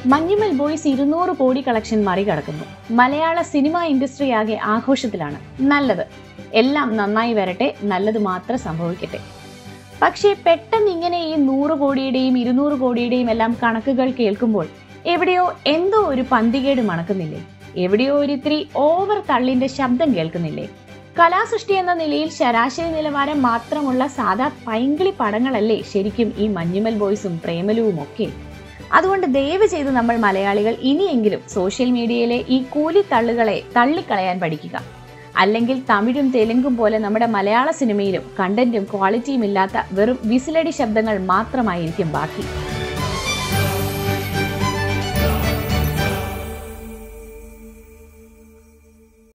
Manjummel boys ഇരുന്നൂറ് കോടി collection മറികടക്കുന്നു മലയാള സിനിമ ഇൻഡസ്ട്രി ആകെ ആഘോഷത്തിലാണ് നല്ലത് എല്ലാം നന്നായി വരട്ടെ നല്ലത് മാത്രം സംഭവിക്കട്ടെ പക്ഷേ പെട്ടെന്ന് ഇങ്ങനെ ഈ നൂറ് കോടിയുടെയും ഇരുന്നൂറ് കോടിയുടെയും എല്ലാം കണക്കുകൾ കേൾക്കുമ്പോൾ എവിടെയോ എന്തോ ഒരു പന്തികേട് മണക്കുന്നില്ലേ എവിടെയോ ഒരു ഇത്തിരി ഓവർ തള്ളിന്റെ ശബ്ദം കേൾക്കുന്നില്ലേ കലാസൃഷ്ടി എന്ന നിലയിൽ ശരാശരി നിലവാരം മാത്രമുള്ള സാധാ പൈങ്കിളി പടങ്ങളല്ലേ ശരിക്കും ഈ മഞ്ഞുമൽ ബോയ്സും പ്രേമലുവും ഒക്കെ അതുകൊണ്ട് ദയവ് ചെയ്ത് നമ്മൾ മലയാളികൾ ഇനിയെങ്കിലും സോഷ്യൽ മീഡിയയിലെ ഈ കൂലി തള്ളുകളെ തള്ളിക്കളയാൻ പഠിക്കുക അല്ലെങ്കിൽ തമിഴും തെലുങ്കും പോലെ നമ്മുടെ മലയാള സിനിമയിലും കണ്ടന്റും ക്വാളിറ്റിയും ഇല്ലാത്ത വെറും വിസിലടി ശബ്ദങ്ങൾ മാത്രമായിരിക്കും ബാക്കി